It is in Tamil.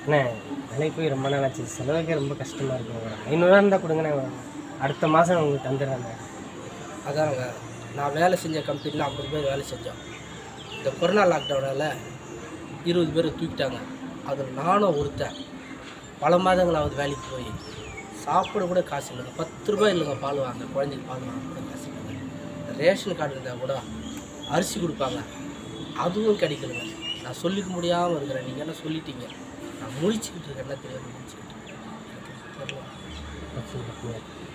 அண்ணே வேலைக்கு போய் ரொம்ப நாள் ஆச்சு செலவுக்கே ரொம்ப கஷ்டமாக இருக்குங்க ஐநூறுரூவா இருந்தால் கொடுங்கண்ணே அடுத்த மாதம் உங்களுக்கு தந்துடுறேண்ணே அதாங்க நான் வேலை செஞ்ச கம்பெனியில் ஐம்பது பேர் வேலை செஞ்சோம் இந்த கொரோனா லாக்டவுனால் இருபது பேரை தூக்கிட்டாங்க அதில் நானும் ஒருத்தன் பல மாதங்களாவது வேலைக்கு போய் சாப்பிட கூட காசு இல்லைங்க பத்து ரூபாய் இல்லைங்க பால் வாங்க குழந்தைக்கு பால் வாங்க கூட காசு இல்லைங்க ரேஷன் கார்டு இருந்தால் கூட அரிசி கொடுப்பாங்க அதுவும் கிடைக்கலங்க நான் சொல்லிக்க முடியாமல் இருக்கிறேன் நீங்கள் என்ன சொல்லிட்டீங்க நான் முழிச்சுக்கிட்டு இருக்கேன் என்ன தெரியாது முழிச்சுக்கிட்டு இருக்கேன். எனக்கு தெரியல. வச்சுருக்கேன்